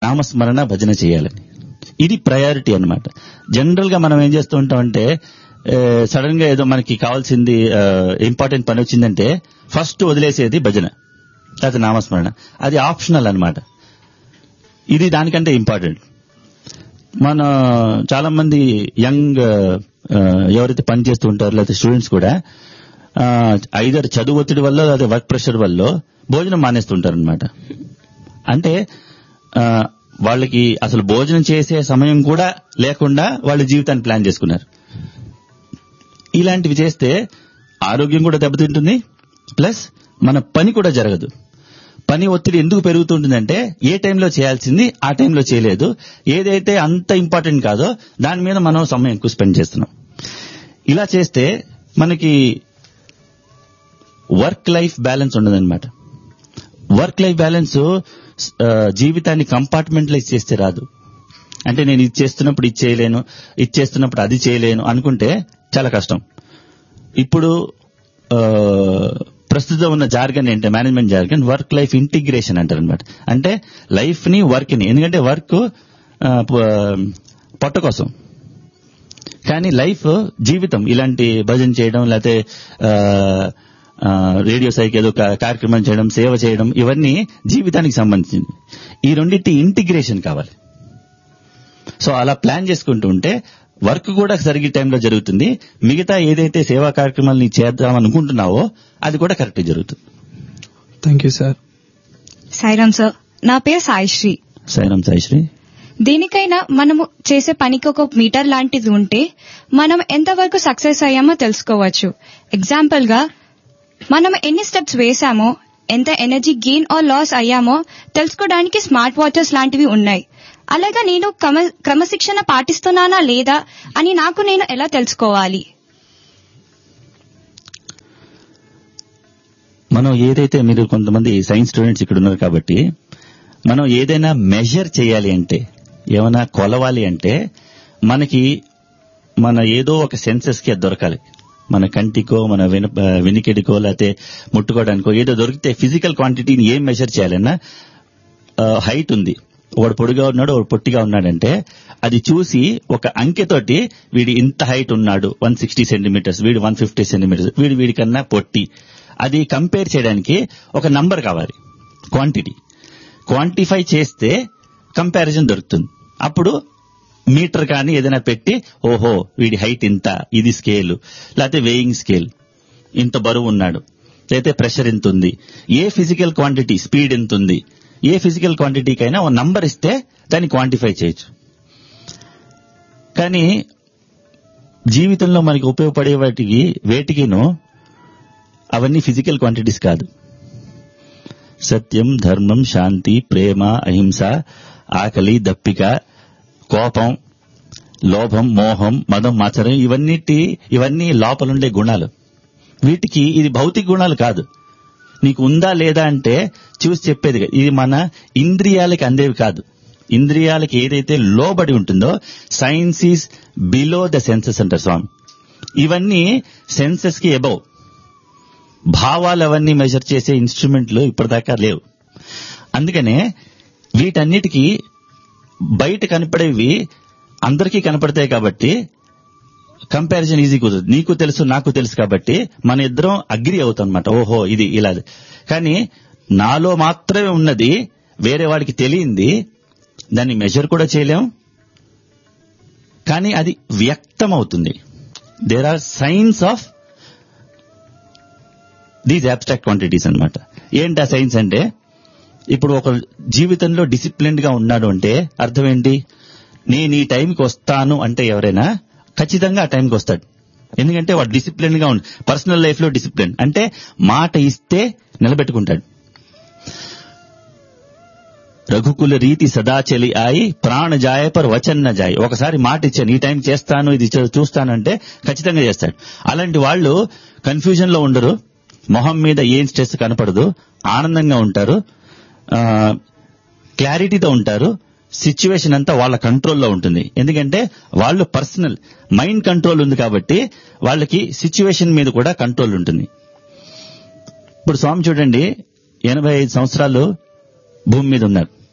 నామస్మరణ భజన చేయాలని ఇది ప్రయారిటీ అన్నమాట జనరల్ గా మనం ఏం చేస్తూ ఉంటామంటే సడన్ గా ఏదో మనకి కావాల్సింది ఇంపార్టెంట్ పని వచ్చిందంటే ఫస్ట్ వదిలేసేది భజన లేకపోతే నామస్మరణ అది ఆప్షనల్ అన్నమాట ఇది దానికంటే ఇంపార్టెంట్ మన చాలా మంది యంగ్ ఎవరైతే పని చేస్తూ ఉంటారో లేకపోతే స్టూడెంట్స్ కూడా ఐదర్ చదువు ఒత్తిడి వల్ల లేదా వర్క్ ప్రెషర్ వల్ల భోజనం మానేస్తుంటారు అనమాట అంటే ఆ, వాళ్ళకి అసలు భోజనం చేసే సమయం కూడా లేకుండా వాళ్ళ జీవితాన్ని ప్లాన్ చేసుకున్నారు ఇలాంటివి చేస్తే ఆరోగ్యం కూడా దెబ్బతింటుంది ప్లస్ మన పని కూడా జరగదు పని ఒత్తిడి ఎందుకు పెరుగుతుంటుందంటే ఏ టైంలో చేయాల్సింది ఆ టైంలో చేయలేదు ఏదైతే అంత ఇంపార్టెంట్ కాదో దాని మీద మనం సమయం ఎక్కువ స్పెండ్ చేస్తున్నాం ఇలా చేస్తే మనకి వర్క్ లైఫ్ బ్యాలెన్స్ ఉండదన్నమాట వర్క్ లైఫ్ బ్యాలెన్స్ ఆ, జీవితాన్ని కంపార్ట్మెంటలైజ్ చేస్తే రాదు అంటే నేను ఇది చేస్తున్నప్పుడు ఇది చేయలేను ఇది చేస్తున్నప్పుడు అది చేయలేను అనుకుంటే చాలా కష్టం ఇప్పుడు ఆ, ప్రస్తుతం ఉన్న జార్గన్ ఏంటంటే management jargon work life integration అంటారు అనమాట అంటే లైఫ్ ని వర్క్ ని ఎందుకంటే వర్క్ పొట్ట కోసం కానీ లైఫ్ జీవితం ఇలాంటి భజన చేయడం లేకపోతే ఆ, ఆ, రేడియో సైకి ఏదో కా- కార్యక్రమం చేయడం సేవ చేయడం ఇవన్నీ జీవితానికి సంబంధించింది ఈ రెండింటి ఇంటిగ్రేషన్ కావాలి సో అలా ప్లాన్ చేసుకుంటూ ఉంటే వర్క్ కూడా సరిగ్గా టైంలో జరుగుతుంది మిగతా ఏదైతే సేవా కార్యక్రమాలు చేద్దాం అనుకుంటున్నావో అది కూడా కరెక్ట్ జరుగుతుంది thank you sir Sairam sir నా పేరు సాయిశ్రీ సైనం సాయిశ్రీ దేనికైనా మనము చేసే పనికి ఒక మీటర్ లాంటిది ఉంటే మనం ఎంతవరకు సక్సెస్ అయ్యామో తెలుసుకోవచ్చు ఎగ్జాంపుల్ గా మనం ఎన్ని స్టెప్స్ వేసామో ఎంత ఎనర్జీ గెయిన్ ఆర్ లాస్ అయ్యామో తెలుసుకోవడానికి స్మార్ట్ వాచెస్ లాంటివి ఉన్నాయి అలాగా నేను క్రమ- క్రమశిక్షణ పాటిస్తున్నానా లేదా అని నాకు నేను ఎలా తెలుసుకోవాలి మనం ఏదైతే మీరు కొంతమంది సైన్స్ స్టూడెంట్స్ ఇక్కడ ఉన్నారు కాబట్టి మనం ఏదైనా మెజర్ చేయాలి అంటే ఏమైనా కొలవాలి అంటే మనకి మన ఏదో ఒక సెన్సెస్ కి అది దొరకాలి మన కంటికో మన విన వినికిడికో లేకపోతే ముట్టుకోవడానికో ఏదో దొరికితే ఫిజికల్ క్వాంటిటీని ఏం మెజర్ చేయాలన్నా హైట్ ఉంది ఒకడు పొడిగా ఉన్నాడు ఒకడు పొట్టిగా ఉన్నాడంటే అది చూసి ఒక అంకెతోటి వీడి ఇంత హైట్ ఉన్నాడు వన్ సిక్స్టీ సెంటీమీటర్స్ వీడు వన్ ఫిఫ్టీ సెంటీమీటర్స్ వీడు వీడికన్నా పొట్టి అది కంపేర్ చేయడానికి ఒక నంబర్ కావాలి క్వాంటిటీ క్వాంటిఫై చేస్తే కంపారిజన్ దొరుకుతుంది అప్పుడు మీటర్ కానీ ఏదైనా పెట్టి ఓహో వీడి హైట్ ఇంత ఇది స్కేల్ లేకపోతే వేయింగ్ స్కేల్ ఇంత బరువు ఉన్నాడు లేకపోతే ప్రెషర్ ఎంత ఉంది ఏ ఫిజికల్ క్వాంటిటీ స్పీడ్ ఎంత ఉంది ఏ ఫిజికల్ క్వాంటిటీకైనా ఒక నంబర్ ఇస్తే దాన్ని క్వాంటిఫై చేయొచ్చు కానీ జీవితంలో మనకి ఉపయోగపడే వాటికి వేటికిను అవన్నీ ఫిజికల్ క్వాంటిటీస్ కాదు సత్యం ధర్మం శాంతి ప్రేమ అహింస ఆకలి దప్పిక కోపం లోభం మోహం మదం మాచరం ఇవన్నిటి ఇవన్నీ లోపలుండే గుణాలు వీటికి ఇది భౌతిక గుణాలు కాదు నీకు ఉందా లేదా అంటే చూసి చెప్పేది కాదు. ఇది మన ఇంద్రియాలకి అందేవి కాదు ఇంద్రియాలకి ఏదైతే లోబడి ఉంటుందో science is below the senses అంటారు స్వామి ఇవన్నీ సెన్సెస్ కి ఎబవ్ భావాలు అవన్నీ మెజర్ చేసే ఇన్స్ట్రుమెంట్లు ఇప్పటిదాకా లేవు అందుకనే వీటన్నిటికీ బయట కనపడేవి అందరికీ కనపడతాయి కాబట్టి కంపారిజన్ ఈజీ కుదరదు నీకు తెలుసు నాకు తెలుసు కాబట్టి మన ఇద్దరం అగ్రి అవుతాం అనమాట ఓహో ఇది ఇలా కానీ నాలో మాత్రమే ఉన్నది వేరే వాడికి తెలియంది దాన్ని మెజర్ కూడా చేయలేం కానీ అది వ్యక్తం అవుతుంది there are signs of these abstract quantities అన్నమాట ఏంటి ఆ సైన్స్ అంటే ఇప్పుడు ఒక జీవితంలో డిసిప్లిన్డ్ గా ఉన్నాడు అంటే అర్థం ఏంటి నేను ఈ టైంకి వస్తాను అంటే ఎవరైనా ఖచ్చితంగా ఆ టైంకి వస్తాడు ఎందుకంటే వాడు డిసిప్లిన్ గా ఉంది పర్సనల్ లైఫ్ లో డిసిప్లిన్ అంటే మాట ఇస్తే నిలబెట్టుకుంటాడు రఘుకుల రీతి సదా చెలి ఆయి ప్రాణ జాయ పర్ వచన్ న జాయ్ ఒకసారి మాట ఇచ్చాను ఈ టైం చేస్తాను ఇది చే- చూస్తానంటే ఖచ్చితంగా చేస్తాడు అలాంటి వాళ్ళు కన్ఫ్యూజన్ లో ఉండరు మొహం మీద ఏం స్ట్రెస్ కనపడదు ఆనందంగా ఉంటారు ఆ, క్లారిటీతో ఉంటారు సిచ్యువేషన్ అంతా వాళ్ళ కంట్రోల్లో ఉంటుంది ఎందుకంటే వాళ్ళు పర్సనల్ మైండ్ కంట్రోల్ ఉంది కాబట్టి వాళ్ళకి సిచ్యువేషన్ మీద కూడా కంట్రోల్ ఉంటుంది ఇప్పుడు స్వామి చూడండి ఎనభై ఐదు సంవత్సరాలు భూమి మీద ఉన్నారు